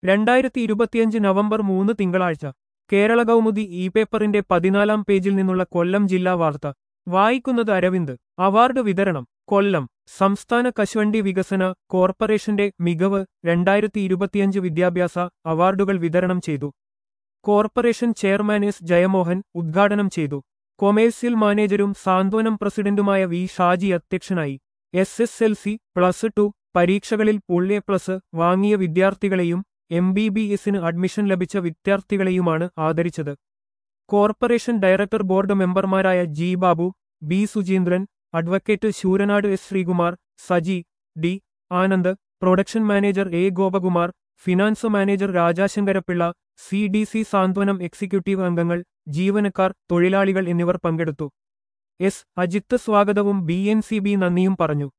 രണ്ടായിരത്തി ഇരുപത്തിയഞ്ച് നവംബർ മൂന്ന് തിങ്കളാഴ്ച കേരള കൗമുദി ഇ പേപ്പറിന്റെ പതിനാലാം പേജിൽ നിന്നുള്ള കൊല്ലം ജില്ലാ വാർത്ത വായിക്കുന്നത് അരവിന്ദ് അവാർഡ് വിതരണം കൊല്ലം സംസ്ഥാന കശുവണ്ടി വികസന കോർപ്പറേഷന്റെ മികവ് രണ്ടായിരത്തി ഇരുപത്തിയഞ്ച് വിദ്യാഭ്യാസ അവാർഡുകൾ വിതരണം ചെയ്തു കോർപ്പറേഷൻ ചെയർമാൻ എസ് ജയമോഹൻ ഉദ്ഘാടനം ചെയ്തു കൊമേഴ്സ്യൽ മാനേജരും സാന്ത്വനം പ്രസിഡന്റുമായ വി ഷാജി അധ്യക്ഷനായി S S L C plus two പരീക്ഷകളിൽ ഫുൾ എ പ്ലസ് വാങ്ങിയ വിദ്യാർത്ഥികളെയും എം ബി ബി എസിന് അഡ്മിഷൻ ലഭിച്ച വിദ്യാർത്ഥികളെയുമാണ് ആദരിച്ചത് കോർപ്പറേഷൻ ഡയറക്ടർ ബോർഡ് മെമ്പർമാരായ G Babu B Sujeendran advocate Sooranad S Sreekumar Saji D Anand production manager A Gopakumar finance manager Rajashankara Pillai C D C Santhwanam executive അംഗങ്ങൾ ജീവനക്കാർ തൊഴിലാളികൾ എന്നിവർ പങ്കെടുത്തു എസ് അജിത്ത് സ്വാഗതവും ബി എൻ സി ബി നന്ദിയും പറഞ്ഞു